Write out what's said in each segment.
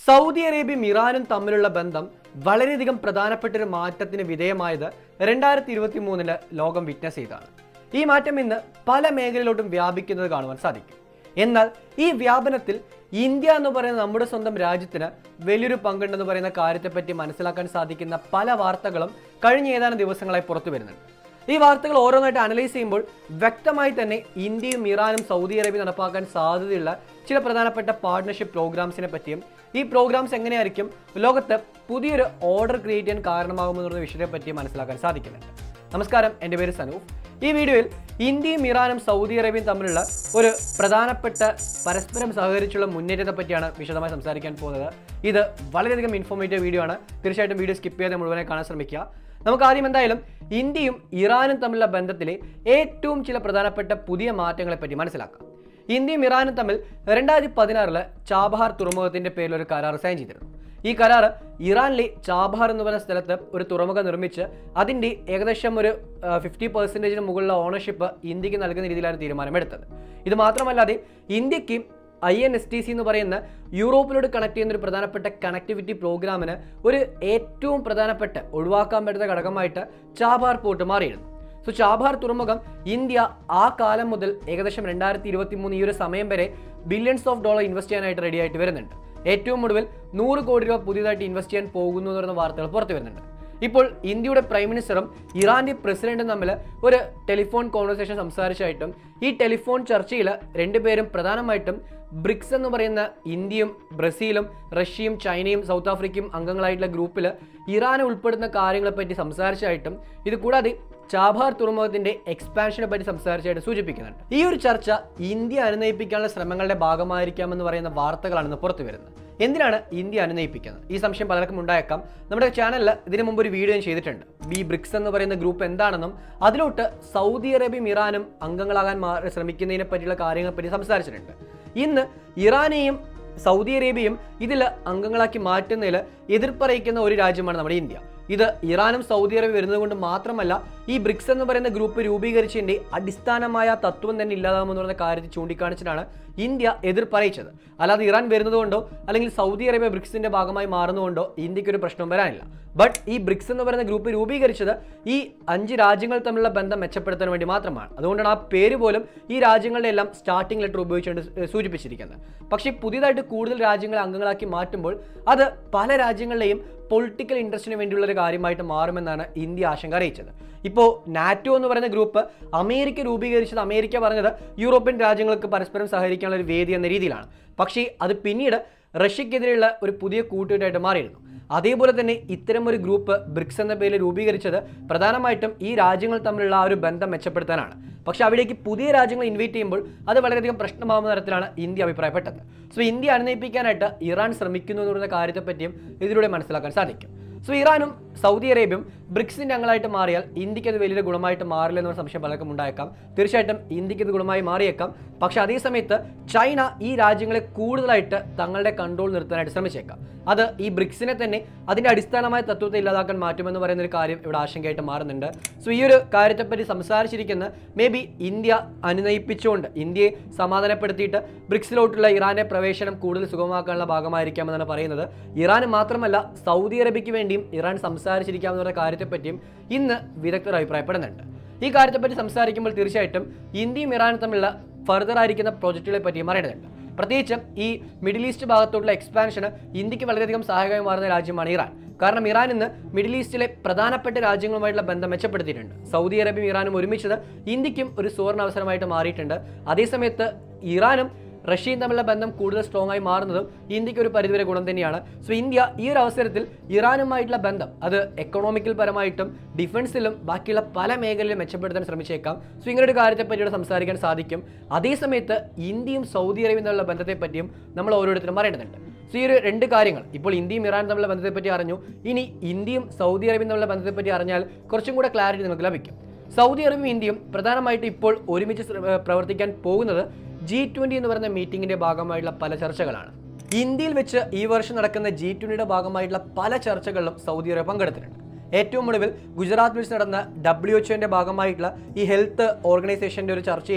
Saudi അറേബ്യയും ഇറാനും തമ്മിലുള്ള ബന്ധം വളരെയധികം പ്രധാനപ്പെട്ട ഒരു മാറ്റത്തിന് വിധേയമായത് രണ്ടായിരത്തി ഇരുപത്തി മൂന്നില് ലോകം വിറ്റ്നസ് ചെയ്താണ് ഈ മാറ്റം ഇന്ന് പല മേഖലയിലോട്ടും വ്യാപിക്കുന്നത് കാണുവാൻ സാധിക്കും എന്നാൽ ഈ വ്യാപനത്തിൽ ഇന്ത്യ എന്ന് പറയുന്ന നമ്മുടെ സ്വന്തം രാജ്യത്തിന് വലിയൊരു പങ്കുണ്ടെന്ന് പറയുന്ന കാര്യത്തെപ്പറ്റി മനസ്സിലാക്കാൻ സാധിക്കുന്ന പല വാർത്തകളും കഴിഞ്ഞ ഏതാനും ദിവസങ്ങളായി പുറത്തു വരുന്നുണ്ട് ഈ വാർത്തകൾ ഓരോന്നായിട്ട് അനലൈസ് ചെയ്യുമ്പോൾ വ്യക്തമായി തന്നെ ഇന്ത്യയും ഇറാനും സൗദി അറേബ്യ നടപ്പാക്കാൻ സാധ്യതയുള്ള ചില പ്രധാനപ്പെട്ട പാർട്ട്ണർഷിപ്പ് പ്രോഗ്രാംസിനെ പറ്റിയും ഈ പ്രോഗ്രാംസ് എങ്ങനെയായിരിക്കും ലോകത്ത് പുതിയൊരു ഓർഡർ ക്രിയേറ്റ് ചെയ്യാൻ കാരണമാകുമെന്നുള്ള വിഷയത്തെ പറ്റി മനസ്സിലാക്കാൻ സാധിക്കുന്നുണ്ട് നമസ്കാരം എൻ്റെ പേര് സനൂഫ് ഈ വീഡിയോയിൽ ഇന്ത്യയും ഇറാനും സൗദി അറേബ്യയും തമ്മിലുള്ള ഒരു പ്രധാനപ്പെട്ട പരസ്പരം സഹകരിച്ചുള്ള മുന്നേറ്റത്തെ പറ്റിയാണ് വിശദമായി സംസാരിക്കാൻ പോകുന്നത് ഇത് വളരെയധികം ഇൻഫോർമേറ്റീവ് വീഡിയോ ആണ് തീർച്ചയായിട്ടും വീഡിയോ സ്കിപ്പ് ചെയ്യാതെ മുഴുവനായി കാണാൻ ശ്രമിക്കുക നമുക്ക് ആദ്യം എന്തായാലും ഇന്ത്യയും ഇറാനും തമ്മിലുള്ള ബന്ധത്തിലെ ഏറ്റവും ചില പ്രധാനപ്പെട്ട പുതിയ മാറ്റങ്ങളെ പറ്റി മനസ്സിലാക്കാം ഇന്ത്യയും ഇറാനും തമ്മിൽ രണ്ടായിരത്തി പതിനാറില് ചാബഹാർ തുറമുഖത്തിന്റെ പേരിൽ ഒരു കരാർ സൈൻ ചെയ്തിരുന്നു ഈ കരാർ ഇറാനിലെ ചാബഹാർ എന്ന് പറയുന്ന സ്ഥലത്ത് ഒരു തുറമുഖം നിർമ്മിച്ച് അതിന്റെ ഏകദേശം ഒരു ഫിഫ്റ്റി പെർസെൻറ്റേജിന് മുകളിലുള്ള ഓണർഷിപ്പ് ഇന്ത്യക്ക് നൽകുന്ന രീതിയിലാണ് തീരുമാനമെടുത്തത് ഇത് മാത്രമല്ലാതെ ഇന്ത്യക്ക് I N S T C എന്ന് പറയുന്ന യൂറോപ്പിലോട് കണക്ട് ചെയ്യുന്ന ഒരു പ്രധാനപ്പെട്ട കണക്ടിവിറ്റി പ്രോഗ്രാമിന് ഒരു ഏറ്റവും പ്രധാനപ്പെട്ട ഒഴിവാക്കാൻ പറ്റുന്ന ഘടകമായിട്ട് ചാബാർ പോർട്ട് മാറിയിരുന്നു സോ ചാബാർ തുറമുഖം ഇന്ത്യ ആ കാലം മുതൽ ഏകദേശം രണ്ടായിരത്തി ഇരുപത്തി മൂന്ന് ഈ ഒരു സമയം വരെ ബില്യൺസ് ഓഫ് ഡോളർ ഇൻവെസ്റ്റ് ചെയ്യാനായിട്ട് റെഡി ആയിട്ട് വരുന്നുണ്ട് ഏറ്റവും ഒടുവിൽ നൂറ് കോടി രൂപ പുതിയതായിട്ട് ഇൻവെസ്റ്റ് ചെയ്യാൻ പോകുന്നു എന്ന് പറയുന്ന വാർത്തകൾ പുറത്തു വരുന്നുണ്ട് ഇപ്പോൾ ഇന്ത്യയുടെ പ്രൈം മിനിസ്റ്ററും ഇറാന്റെ പ്രസിഡന്റും തമ്മിൽ ഒരു ടെലിഫോൺ കോൺവെർസേഷൻ സംസാരിച്ചായിട്ടും ഈ ടെലിഫോൺ ചർച്ചയിൽ രണ്ടുപേരും പ്രധാനമായിട്ടും ബ്രിക്സ് എന്ന് പറയുന്ന ഇന്ത്യയും ബ്രസീലും റഷ്യയും ചൈനയും സൗത്ത് ആഫ്രിക്കയും അംഗങ്ങളായിട്ടുള്ള ഗ്രൂപ്പിൽ ഇറാനെ ഉൾപ്പെടുന്ന കാര്യങ്ങളെ പറ്റി സംസാരിച്ചായിട്ടും ഇത് കൂടാതെ ചാബാർ തുറമുഖത്തിന്റെ എക്സ്പാൻഷനെ പറ്റി സംസാരിച്ചായിട്ട് സൂചിപ്പിക്കുന്നുണ്ട് ഈ ഒരു ചർച്ച ഇന്ത്യ അനുനയിപ്പിക്കാനുള്ള ശ്രമങ്ങളുടെ ഭാഗമായിരിക്കാമെന്ന് പറയുന്ന വാർത്തകളാണ് ഇന്ന് പുറത്തു വരുന്നത് എന്തിനാണ് ഇന്ത്യ അനുനയിപ്പിക്കുന്നത് ഈ സംശയം പലർക്കും ഉണ്ടായേക്കാം നമ്മുടെ ചാനലിൽ ഇതിനു മുമ്പ് ഒരു വീഡിയോ ഞാൻ ചെയ്തിട്ടുണ്ട് ബി ബ്രിക്സ് എന്ന് പറയുന്ന ഗ്രൂപ്പ് എന്താണെന്നും അതിലോട്ട് സൗദി അറേബ്യയും ഇറാനും അംഗങ്ങളാകാൻ മാറി ശ്രമിക്കുന്നതിനെ പറ്റിയുള്ള കാര്യങ്ങളെ പറ്റി സംസാരിച്ചിട്ടുണ്ട് ഇന്ന് ഇറാനെയും സൗദി അറേബ്യയും ഇതിൽ അംഗങ്ങളാക്കി മാറ്റുന്നതിൽ എതിർപ്പറിയിക്കുന്ന ഒരു രാജ്യമാണ് നമ്മുടെ ഇന്ത്യ ഇത് ഇറാനും സൗദി അറേബ്യ വരുന്നത് കൊണ്ട് മാത്രമല്ല ഈ ബ്രിക്സ് എന്ന് പറയുന്ന ഗ്രൂപ്പ് രൂപീകരിച്ചതിന്റെ അടിസ്ഥാനമായ തത്വം തന്നെ ഇല്ലാതാമെന്ന് പറയുന്ന കാര്യത്തിൽ ചൂണ്ടിക്കാണിച്ചിട്ടാണ് ഇന്ത്യ എതിർപ്പറിയിച്ചത് അല്ലാതെ ഇറാൻ വരുന്നതുകൊണ്ടോ അല്ലെങ്കിൽ സൗദി അറേബ്യ ബ്രിക്സിന്റെ ഭാഗമായി മാറുന്നതുകൊണ്ടോ ഇന്ത്യക്ക് ഒരു പ്രശ്നം വരാനില്ല ബട്ട് ഈ ബ്രിക്സ് എന്ന് പറയുന്ന ഗ്രൂപ്പ് രൂപീകരിച്ചത് ഈ അഞ്ച് രാജ്യങ്ങൾ തമ്മിലുള്ള ബന്ധം മെച്ചപ്പെടുത്താൻ വേണ്ടി മാത്രമാണ് അതുകൊണ്ടാണ് ആ പേര് പോലും ഈ രാജ്യങ്ങളുടെ എല്ലാം സ്റ്റാർട്ടിംഗ് ലെറ്റർ ഉപയോഗിച്ചുകൊണ്ട് സൂചിപ്പിച്ചിരിക്കുന്നത് പക്ഷേ പുതിയതായിട്ട് കൂടുതൽ രാജ്യങ്ങളെ അംഗങ്ങളാക്കി മാറ്റുമ്പോൾ അത് പല രാജ്യങ്ങളുടെയും പൊളിറ്റിക്കൽ ഇൻട്രസ്റ്റിന് വേണ്ടിയുള്ള ഒരു കാര്യമായിട്ട് മാറുമെന്നാണ് ഇന്ത്യ ആശങ്ക അറിയിച്ചത് ഇപ്പോൾ നാറ്റോ എന്ന് പറയുന്ന ഗ്രൂപ്പ് അമേരിക്ക രൂപീകരിച്ചത് അമേരിക്ക പറഞ്ഞത് യൂറോപ്യൻ രാജ്യങ്ങൾക്ക് പരസ്പരം സഹകരിക്കാനുള്ള ഒരു വേദി എന്ന രീതിയിലാണ് പക്ഷേ അത് പിന്നീട് റഷ്യക്കെതിരെയുള്ള ഒരു പുതിയ കൂട്ടുകെട്ടായിട്ട് മാറിയിരുന്നു അതേപോലെ തന്നെ ഇത്തരം ഒരു ഗ്രൂപ്പ് ബ്രിക്സ് എന്ന പേരിൽ രൂപീകരിച്ചത് പ്രധാനമായിട്ടും ഈ രാജ്യങ്ങൾ തമ്മിലുള്ള ആ ഒരു ബന്ധം മെച്ചപ്പെടുത്താനാണ് പക്ഷെ അവിടേക്ക് പുതിയ രാജ്യങ്ങൾ ഇൻവൈറ്റ് ചെയ്യുമ്പോൾ അത് വളരെയധികം പ്രശ്നമാകുന്ന തരത്തിലാണ് ഇന്ത്യ അഭിപ്രായപ്പെട്ടത് സോ ഇന്ത്യ അനുനയിപ്പിക്കാനായിട്ട് ഇറാൻ ശ്രമിക്കുന്നു എന്ന് പറയുന്ന കാര്യത്തെപ്പറ്റിയും ഇതിലൂടെ മനസ്സിലാക്കാൻ സാധിക്കും സോ ഇറാനും സൗദി അറേബ്യയും ബ്രിക്സിന്റെ അംഗങ്ങളായിട്ട് മാറിയാൽ ഇന്ത്യക്ക് അത് വലിയൊരു ഗുണമായിട്ട് മാറില്ല എന്നുള്ള സംശയം പലർക്കും ഉണ്ടായേക്കാം തീർച്ചയായിട്ടും ഇന്ത്യക്ക് ഇത് ഗുണമായി മാറിയേക്കാം പക്ഷെ അതേ സമയത്ത് ചൈന ഈ രാജ്യങ്ങളെ കൂടുതലായിട്ട് തങ്ങളുടെ കൺട്രോൾ നിർത്താനായിട്ട് ശ്രമിച്ചേക്കാം അത് ഈ ബ്രിക്സിനെ തന്നെ അതിന്റെ അടിസ്ഥാനമായ തത്വത്തെ ഇല്ലാതാക്കാൻ മാറ്റുമെന്ന് പറയുന്ന ഒരു കാര്യം ഇവിടെ ആശങ്കയായിട്ട് മാറുന്നുണ്ട് സോ ഈ ഒരു കാര്യത്തെപ്പറ്റി സംസാരിച്ചിരിക്കുന്ന മേ ബി ഇന്ത്യ അനുനയിപ്പിച്ചുകൊണ്ട് ഇന്ത്യയെ സമാധാനപ്പെടുത്തിയിട്ട് ബ്രിക്സിലോട്ടുള്ള ഇറാന്റെ പ്രവേശനം കൂടുതൽ സുഗമമാക്കാനുള്ള ഭാഗമായിരിക്കാമെന്നാണ് പറയുന്നത് ഇറാന് മാത്രമല്ല സൗദി അറേബ്യയ്ക്ക് വേണ്ടിയും ഇറാൻ സംസാരിച്ചിരിക്കാമെന്നുള്ള കാര്യത്തെപ്പറ്റിയും ഇന്ന് വിദഗ്ധർ അഭിപ്രായപ്പെടുന്നുണ്ട് ഈ കാര്യത്തെപ്പറ്റി സംസാരിക്കുമ്പോൾ തീർച്ചയായിട്ടും ഇന്ത്യയും ഇറാനും തമ്മിലുള്ള ഫർദർ ആയിരിക്കുന്ന പ്രോജക്റ്റുകളെ പറ്റിയും അറിയേണ്ടതുണ്ട് പ്രത്യേകിച്ചും ഈ മിഡിൽ ഈസ്റ്റ് ഭാഗത്തോട്ടുള്ള എക്സ്പാൻഷന് ഇന്ത്യക്ക് വളരെയധികം സഹായകമായി മാറുന്ന രാജ്യമാണ് ഇറാൻ കാരണം ഇറാൻ ഇന്ന് മിഡിൽ ഈസ്റ്റിലെ പ്രധാനപ്പെട്ട രാജ്യങ്ങളുമായിട്ടുള്ള ബന്ധം മെച്ചപ്പെടുത്തിയിട്ടുണ്ട് സൗദി അറേബ്യയും ഇറാനും ഒരുമിച്ചത് ഇന്ത്യക്കും ഒരു സുവർണ അവസരമായിട്ട് മാറിയിട്ടുണ്ട് അതേസമയത്ത് ഇറാനും റഷ്യയും തമ്മിലുള്ള ബന്ധം കൂടുതൽ സ്ട്രോങ് ആയി മാറുന്നതും ഇന്ത്യക്ക് ഒരു പരിധിവരെ ഗുണം തന്നെയാണ് സോ ഇന്ത്യ ഈ ഒരു അവസരത്തിൽ ഇറാനുമായിട്ടുള്ള ബന്ധം അത് എക്കണോമിക്കൽ പരമായിട്ടും ഡിഫൻസിലും ബാക്കിയുള്ള പല മേഖലയിലും മെച്ചപ്പെടുത്താൻ ശ്രമിച്ചേക്കാം സോ ഇങ്ങനെ ഒരു കാര്യത്തെപ്പറ്റി ഇവിടെ സംസാരിക്കാൻ സാധിക്കും അതേസമയത്ത് ഇന്ത്യയും സൗദി അറേബ്യയും തമ്മിലുള്ള ബന്ധത്തെപ്പറ്റിയും നമ്മൾ ഓരോരുത്തരും പറയേണ്ടതുണ്ട് സോ ഈ ഒരു രണ്ട് കാര്യങ്ങൾ ഇപ്പോൾ ഇന്ത്യയും ഇറാനും തമ്മിലുള്ള ബന്ധത്തെപ്പറ്റി അറിഞ്ഞു ഇനി ഇന്ത്യയും സൗദി അറേബ്യയും തമ്മിലുള്ള ബന്ധത്തെപ്പറ്റി അറിഞ്ഞാൽ കുറച്ചും കൂടെ ക്ലാരിറ്റി നിങ്ങൾക്ക് ലഭിക്കും സൗദി അറേബ്യയും ഇന്ത്യയും പ്രധാനമായിട്ട് ഇപ്പോൾ ഒരുമിച്ച് ശ്ര- ഏർ പ്രവർത്തിക്കാൻ പോകുന്നത് ജി ട്വന്റി എന്ന് പറയുന്ന മീറ്റിംഗിന്റെ ഭാഗമായിട്ടുള്ള പല ചർച്ചകളാണ് ഇന്ത്യയിൽ വെച്ച് ഈ വർഷം നടക്കുന്ന ജി ട്വന്റിയുടെ ഭാഗമായിട്ടുള്ള പല ചർച്ചകളിലും സൗദി അറേബ്യ പങ്കെടുത്തിട്ടുണ്ട് ഏറ്റവും ഒടുവിൽ ഗുജറാത്തിൽ വെച്ച് നടന്ന ഡബ്ല്യു എച്ച്ഒന്റെ ഭാഗമായിട്ടുള്ള ഈ ഹെൽത്ത് ഓർഗനൈസേഷന്റെ ഒരു ചർച്ചയിലും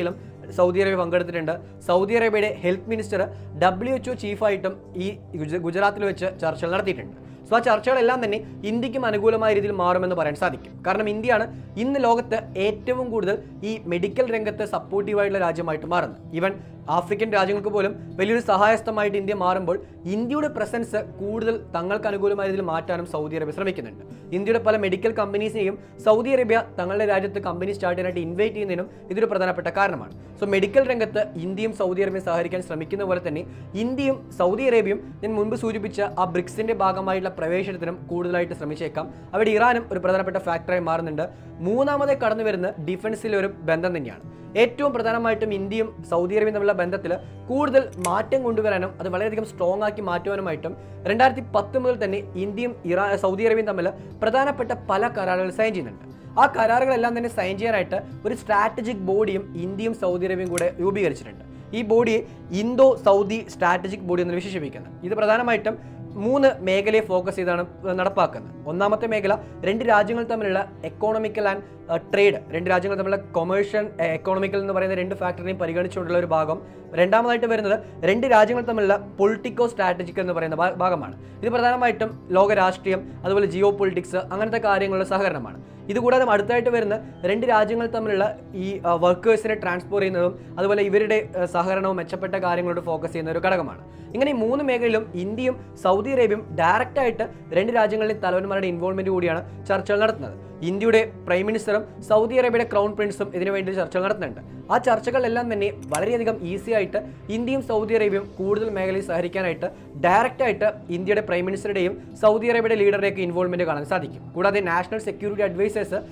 സൗദി അറേബ്യ പങ്കെടുത്തിട്ടുണ്ട് സൗദി അറേബ്യയുടെ ഹെൽത്ത് മിനിസ്റ്റർ ഡബ്ല്യു എച്ച്ഒ ചീഫായിട്ടും ഈ ഗുജ- ഗുജറാത്തിൽ വെച്ച് ചർച്ചകൾ നടത്തിയിട്ടുണ്ട് സോ ആ ചർച്ചകളെല്ലാം തന്നെ ഇന്ത്യക്കും അനുകൂലമായ രീതിയിൽ മാറുമെന്ന് പറയാൻ സാധിക്കും കാരണം ഇന്ത്യയാണ് ഇന്ന് ലോകത്ത് ഏറ്റവും കൂടുതൽ ഈ മെഡിക്കൽ രംഗത്ത് സപ്പോർട്ടീവായിട്ടുള്ള രാജ്യമായിട്ട് മാറുന്നത് ഈവൻ ആഫ്രിക്കൻ രാജ്യങ്ങൾക്ക് പോലും വലിയൊരു സഹായസ്ഥമായിട്ട് ഇന്ത്യ മാറുമ്പോൾ ഇന്ത്യയുടെ പ്രസൻസ് കൂടുതൽ തങ്ങൾക്ക് അനുകൂലമായ രീതിയിൽ മാറ്റാനും സൗദി അറേബ്യ ശ്രമിക്കുന്നുണ്ട് ഇന്ത്യയുടെ പല മെഡിക്കൽ കമ്പനീസിനെയും സൗദി അറേബ്യ തങ്ങളുടെ രാജ്യത്ത് കമ്പനി സ്റ്റാർട്ട് ചെയ്യാനായിട്ട് ഇൻവൈറ്റ് ചെയ്യുന്നതിനും ഇതൊരു പ്രധാനപ്പെട്ട കാരണമാണ് സോ മെഡിക്കൽ രംഗത്ത് ഇന്ത്യയും സൗദി അറേബ്യയും സഹകരിക്കാൻ ശ്രമിക്കുന്ന പോലെ തന്നെ ഇന്ത്യയും സൗദി അറേബ്യയും ഞാൻ മുൻപ് സൂചിപ്പിച്ച ആ ബ്രിക്സിന്റെ ഭാഗമായിട്ടുള്ള പ്രവേശനത്തിനും കൂടുതലായിട്ട് ശ്രമിച്ചേക്കാം അവിടെ ഇറാനും ഒരു പ്രധാനപ്പെട്ട ഫാക്ടറായി മാറുന്നുണ്ട് മൂന്നാമതേ കടന്നു വരുന്ന ഡിഫൻസിലെ ഒരു ബന്ധം തന്നെയാണ് ഏറ്റവും പ്രധാനമായിട്ടും ഇന്ത്യയും സൗദി അറേബ്യയും തമ്മിലുള്ള ബന്ധത്തിൽ കൂടുതൽ മാറ്റം കൊണ്ടുവരാനും അത് വളരെയധികം സ്ട്രോങ് ആക്കി മാറ്റുവാനുമായിട്ടും രണ്ടായിരത്തി പത്ത് മുതൽ തന്നെ ഇന്ത്യയും ഇറാ സൗദി അറേബ്യയും തമ്മിൽ പ്രധാനപ്പെട്ട പല കരാറുകൾ സൈൻ ചെയ്യുന്നുണ്ട് ആ കരാറുകളെല്ലാം തന്നെ സൈൻ ചെയ്യാനായിട്ട് ഒരു സ്ട്രാറ്റജിക് ബോഡിയും ഇന്ത്യയും സൗദി അറേബ്യയും കൂടെ രൂപീകരിച്ചിട്ടുണ്ട് ഈ ബോഡിയെ ഇന്തോ സൗദി സ്ട്രാറ്റജിക് ബോഡി എന്ന് വിശേഷിപ്പിക്കുന്നത് ഇത് പ്രധാനമായിട്ടും മൂന്ന് മേഖലയെ ഫോക്കസ് ചെയ്താണ് നടപ്പാക്കുന്നത് ഒന്നാമത്തെ മേഖല രണ്ട് രാജ്യങ്ങൾ തമ്മിലുള്ള എക്കോണമിക്കൽ ആൻഡ് ട്രേഡ് രണ്ട് രാജ്യങ്ങൾ തമ്മിലുള്ള കൊമേഴ്ഷ്യൽ എക്കോണമിക്കൽ എന്ന് പറയുന്ന രണ്ട് ഫാക്ടറിനെയും പരിഗണിച്ചുകൊണ്ടുള്ള ഒരു ഭാഗം രണ്ടാമതായിട്ട് വരുന്നത് രണ്ട് രാജ്യങ്ങൾ തമ്മിലുള്ള പൊളിറ്റിക്കോ സ്ട്രാറ്റജിക് എന്ന് പറയുന്ന ഭാ- ഭാഗമാണ് ഇത് പ്രധാനമായിട്ടും ലോക രാഷ്ട്രീയം അതുപോലെ ജിയോ പൊളിറ്റിക്സ് അങ്ങനത്തെ കാര്യങ്ങളുടെ സഹകരണമാണ് ഇതുകൂടാതെ അടുത്തായിട്ട് വരുന്ന രണ്ട് രാജ്യങ്ങൾ തമ്മിലുള്ള ഈ വർക്കേഴ്സിനെ ട്രാൻസ്പോർട്ട് ചെയ്യുന്നതും അതുപോലെ ഇവരുടെ ആ, സഹകരണവും മെച്ചപ്പെട്ട കാര്യങ്ങളോട് ഫോക്കസ് ചെയ്യുന്ന ഒരു ഘടകമാണ് ഇങ്ങനെ ഈ മൂന്ന് മേഖലയിലും ഇന്ത്യയും സൗദി അറേബ്യയും ഡയറക്റ്റ് ആയിട്ട് രണ്ട് രാജ്യങ്ങളിലെയും തലവന്മാരുടെ ഇൻവോൾവ്മെന്റ് കൂടിയാണ് ചർച്ചകൾ നടത്തുന്നത് ഇന്ത്യയുടെ പ്രൈം മിനിസ്റ്ററും സൗദി അറേബ്യയുടെ ക്രൗൺ പ്രിൻസും ഇതിനു വേണ്ടി ചർച്ചകൾ നടത്തുന്നുണ്ട് ആ ചർച്ചകളിലെല്ലാം തന്നെ വളരെയധികം ഈസി ആയിട്ട് ഇന്ത്യയും സൗദി അറേബ്യയും കൂടുതൽ മേഖലയിൽ സഹകരിക്കാനായിട്ട് ഡയറക്റ്റ് ആയിട്ട് ഇന്ത്യയുടെ പ്രൈം മിനിസ്റ്ററുടെയും സൗദി അറേബ്യയുടെ ലീഡറുടെയൊക്കെ ഇൻവോൾവ്മെന്റ് കാണാൻ സാധിക്കും കൂടാതെ നാഷണൽ സെക്യൂരിറ്റി അഡ്വൈസേഴ്സ്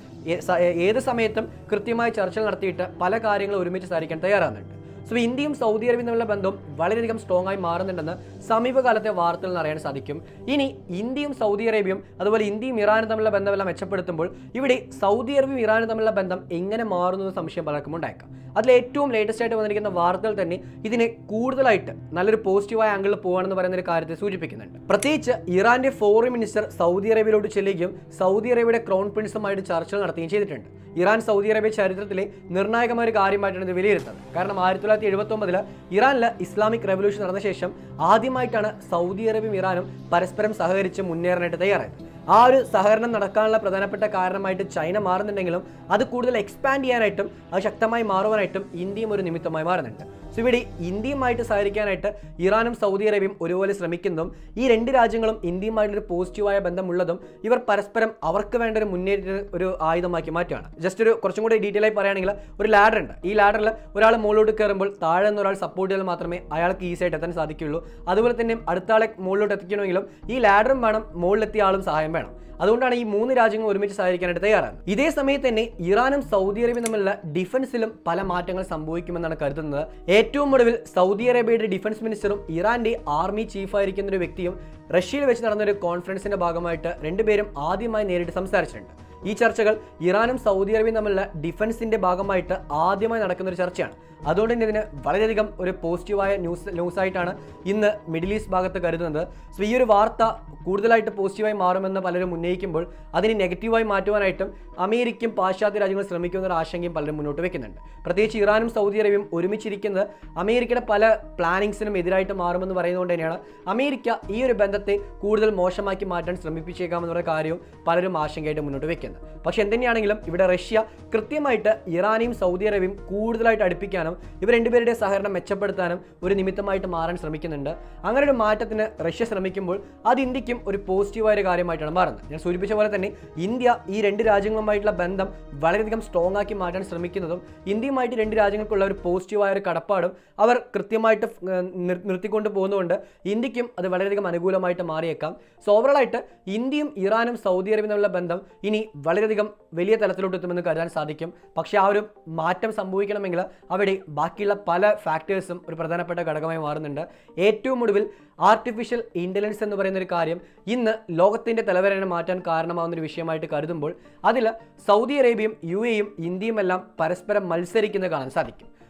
ഏത് സമയത്തും കൃത്യമായി ചർച്ചകൾ നടത്തിയിട്ട് പല കാര്യങ്ങളും ഒരുമിച്ച് സഹകരിക്കാൻ തയ്യാറാകുന്നുണ്ട് സോ ഇന്ത്യയും സൗദി അറേബ്യയും തമ്മിലുള്ള ബന്ധം വളരെയധികം സ്ട്രോങ് ആയി മാറുന്നുണ്ടെന്ന് സമീപകാലത്തെ വാർത്തകൾ നിന്ന് അറിയാൻ സാധിക്കും ഇനി ഇന്ത്യയും സൗദി അറേബ്യയും അതുപോലെ ഇന്ത്യയും ഇറാനും തമ്മിലുള്ള ബന്ധമെല്ലാം മെച്ചപ്പെടുത്തുമ്പോൾ ഇവിടെ സൗദി അറേബ്യയും ഇറാനും തമ്മിലുള്ള ബന്ധം എങ്ങനെ മാറുന്നു എന്ന് സംശയം പലർക്കും ഉണ്ടായേക്കാം അതിൽ ഏറ്റവും ലേറ്റസ്റ്റ് ആയിട്ട് വന്നിരിക്കുന്ന വാർത്തകൾ തന്നെ ഇതിനെ കൂടുതലായിട്ട് നല്ലൊരു പോസിറ്റീവായ ആംഗിളിൽ പോകണമെന്ന് പറയുന്ന ഒരു കാര്യത്തെ സൂചിപ്പിക്കുന്നുണ്ട് പ്രത്യേകിച്ച് ഇറാന്റെ ഫോറിൻ മിനിസ്റ്റർ സൗദി അറേബ്യയിലോട്ട് ചെല്ലുകയും സൗദി അറേബ്യയുടെ ക്രൗൺ പ്രിൻസുമായിട്ട് ചർച്ചകൾ നടത്തുകയും ചെയ്തിട്ടുണ്ട് ഇറാൻ സൗദി അറേബ്യ ചരിത്രത്തിലെ നിർണായകമായ ഒരു കാര്യമായിട്ടാണ് ഇത് വിലയിരുത്തുന്നത് കാരണം ആയിരത്തി തൊള്ളായിരത്തി എഴുപത്തി ഒമ്പതില് ഇറാനിൽ ഇസ്ലാമിക് റെവല്യൂഷൻ നടന്ന ശേഷം ആദ്യമായിട്ടാണ് സൗദി അറേബ്യയും ഇറാനും പരസ്പരം സഹകരിച്ച് മുന്നേറാനായിട്ട് തയ്യാറായത് ആ ഒരു സഹകരണം നടക്കാനുള്ള പ്രധാനപ്പെട്ട കാരണമായിട്ട് ചൈന മാറുന്നുണ്ടെങ്കിലും അത് കൂടുതൽ എക്സ്പാൻഡ് ചെയ്യാനായിട്ടും അത് ശക്തമായി മാറുവാനായിട്ടും ഇന്ത്യയും ഒരു നിമിത്തമായി മാറുന്നുണ്ട് സോ ഇവിടെ ഇന്ത്യയുമായിട്ട് സഹകരിക്കാനായിട്ട് ഇറാനും സൗദി അറേബ്യയും ഒരുപോലെ ശ്രമിക്കുന്നതും ഈ രണ്ട് രാജ്യങ്ങളും ഇന്ത്യയുമായിട്ടൊരു പോസിറ്റീവായ ബന്ധമുള്ളതും ഇവർ പരസ്പരം അവർക്ക് വേണ്ട ഒരു മുന്നേറ്റ ഒരു ആയുധമാക്കി മാറ്റുകയാണ് ജസ്റ്റ് ഒരു കുറച്ചും കൂടി ഡീറ്റെയിൽ ആയി പറയുകയാണെങ്കിൽ ഒരു ലാഡർ ഉണ്ട് ഈ ലാഡറിൽ ഒരാൾ മുകളിലോട്ട് കയറുമ്പോൾ താഴെ നിന്ന് ഒരാൾ സപ്പോർട്ട് ചെയ്താൽ മാത്രമേ അയാൾക്ക് ഈസി ആയിട്ട് എത്താൻ സാധിക്കുകയുള്ളൂ അതുപോലെ തന്നെ അടുത്ത ആളെ മുകളിലോട്ട് എത്തിക്കണമെങ്കിലും ഈ ലാഡറും വേണം മുകളിലെത്തിയ ആളും സഹായം വേണം അതുകൊണ്ടാണ് ഈ മൂന്ന് രാജ്യങ്ങൾ ഒരുമിച്ച് സഹകരിക്കാനായിട്ട് തയ്യാറാണ് ഇതേ സമയത്ത് തന്നെ ഇറാനും സൗദി അറേബ്യയും തമ്മിലുള്ള ഡിഫൻസിലും പല മാറ്റങ്ങൾ സംഭവിക്കുമെന്നാണ് കരുതുന്നത് ഏറ്റവും ഒടുവിൽ സൗദി അറേബ്യയുടെ ഡിഫൻസ് മിനിസ്റ്ററും ഇറാന്റെ ആർമി ചീഫായിരിക്കുന്ന ഒരു വ്യക്തിയും റഷ്യയിൽ വെച്ച് നടന്ന ഒരു കോൺഫറൻസിന്റെ ഭാഗമായിട്ട് രണ്ടുപേരും ആദ്യമായി നേരിട്ട് സംസാരിച്ചിട്ടുണ്ട് ഈ ചർച്ചകൾ ഇറാനും സൗദി അറേബ്യയും തമ്മിലുള്ള ഡിഫൻസിന്റെ ഭാഗമായിട്ട് ആദ്യമായി നടക്കുന്ന ഒരു ചർച്ചയാണ് അതുകൊണ്ട് തന്നെ ഇതിന് വളരെയധികം ഒരു പോസിറ്റീവായ ന്യൂസ് ന്യൂസായിട്ടാണ് ഇന്ന് മിഡിൽ ഈസ്റ്റ് ഭാഗത്ത് കരുതുന്നത് സോ ഈ ഒരു വാർത്ത കൂടുതലായിട്ട് പോസിറ്റീവായി മാറുമെന്ന് പലരും ഉന്നയിക്കുമ്പോൾ അതിനെ നെഗറ്റീവായി മാറ്റുവാനായിട്ടും അമേരിക്കയും പാശ്ചാത്യ രാജ്യങ്ങൾ ശ്രമിക്കുന്ന ഒരു ആശങ്കയും പലരും മുന്നോട്ട് വെക്കുന്നുണ്ട് പ്രത്യേകിച്ച് ഇറാനും സൗദി അറേബ്യയും ഒരുമിച്ചിരിക്കുന്നത് അമേരിക്കയുടെ പല പ്ലാനിങ്സിനും എതിരായിട്ട് മാറുമെന്ന് പറയുന്നതുകൊണ്ട് തന്നെയാണ് അമേരിക്ക ഈ ഒരു ബന്ധത്തെ കൂടുതൽ മോശമാക്കി മാറ്റാൻ ശ്രമിപ്പിച്ചേക്കാമെന്നുള്ള കാര്യവും പലരും ആശങ്കയായിട്ട് മുന്നോട്ട് വെക്കുന്നത് പക്ഷെ എന്തുതന്നെയാണെങ്കിലും ഇവിടെ റഷ്യ കൃത്യമായിട്ട് ഇറാനെയും സൗദി അറേബ്യയും കൂടുതലായിട്ട് അടുപ്പിക്കാനും ഇവർ രണ്ടുപേരുടെ സഹകരണം മെച്ചപ്പെടുത്താനും ഒരു നിമിത്തമായിട്ട് മാറാൻ ശ്രമിക്കുന്നുണ്ട് അങ്ങനെ ഒരു മാറ്റത്തിന് റഷ്യ ശ്രമിക്കുമ്പോൾ അത് ഇന്ത്യക്കും ഒരു പോസിറ്റീവായ ഒരു കാര്യമായിട്ടാണ് മാറുന്നത് ഞാൻ സൂചിപ്പിച്ച പോലെ തന്നെ ഇന്ത്യ ഈ രണ്ട് രാജ്യങ്ങളുമായിട്ടുള്ള ബന്ധം വളരെയധികം സ്ട്രോങ് ആക്കി മാറ്റാൻ ശ്രമിക്കുന്നതും ഇന്ത്യയുമായിട്ട് രണ്ട് രാജ്യങ്ങൾക്കുള്ള ഒരു പോസിറ്റീവായ ഒരു കടപ്പാടും അവർ കൃത്യമായിട്ട് ഏർ, നിർ- നിർത്തിക്കൊണ്ട് പോകുന്നതുകൊണ്ട് ഇന്ത്യക്കും അത് വളരെയധികം അനുകൂലമായിട്ട് മാറിയേക്കാം സോ ഓവറോൾ ആയിട്ട് ഇന്ത്യയും ഇറാനും സൗദി അറേബ്യയും തമ്മിലുള്ള ബന്ധം ഇനി വളരെയധികം വലിയ തലത്തിലോട്ട് എത്തുമെന്ന് കരുതാൻ സാധിക്കും പക്ഷേ ആ ഒരു മാറ്റം സംഭവിക്കണമെങ്കിൽ അവിടെ ബാക്കിയുള്ള പല ഫാക്ടേഴ്സും ഒരു പ്രധാനപ്പെട്ട ഘടകമായി മാറുന്നുണ്ട് ഏറ്റവും ഒടുവിൽ ആർട്ടിഫിഷ്യൽ ഇൻ്റലിജൻസ് എന്ന് പറയുന്ന ഒരു കാര്യം ഇന്ന് ലോകത്തിൻ്റെ തലവരനെ മാറ്റാൻ കാരണമാകുന്ന ഒരു വിഷയമായിട്ട് കരുതുമ്പോൾ അതിൽ സൗദി അറേബ്യയും യു എയും ഇന്ത്യയും എല്ലാം പരസ്പരം മത്സരിക്കുന്നത് കാണാൻ സാധിക്കും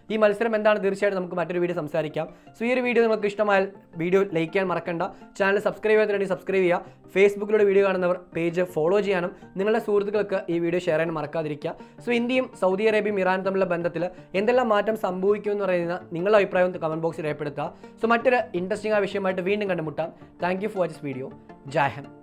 ഈ മത്സരം എന്താണ് തീർച്ചയായിട്ടും നമുക്ക് മറ്റൊരു വീഡിയോ സംസാരിക്കാം സോ ഈ ഒരു വീഡിയോ നിങ്ങൾക്ക് ഇഷ്ടമായാൽ വീഡിയോ ലൈക്ക് ചെയ്യാൻ മറക്കണ്ട ചാനൽ സബ്സ്ക്രൈബ് ചെയ്യാത്തതിനുവേണ്ടി സബ്സ്ക്രൈബ് ചെയ്യുക ഫേസ്ബുക്കിലൂടെ വീഡിയോ കാണുന്നവർ പേജ് ഫോളോ ചെയ്യാനും നിങ്ങളുടെ സുഹൃത്തുക്കൾക്ക് ഈ വീഡിയോ ഷെയർ ചെയ്യാൻ മറക്കാതിരിക്കുക സോ ഇന്ത്യയും സൗദി അറേബ്യയും ഇറാനും തമ്മിലുള്ള ബന്ധത്തിൽ എന്തെല്ലാം മാറ്റം സംഭവിക്കും എന്ന് പറയുന്ന നിങ്ങളുടെ അഭിപ്രായം കമന്റ് ബോക്സിൽ രേഖപ്പെടുത്തുക സോ മറ്റൊരു ഇൻട്രസ്റ്റിംഗ് ആയ വിഷയമായിട്ട് വീണ്ടും കണ്ടുമുട്ടാം thank you for this video Jai Hind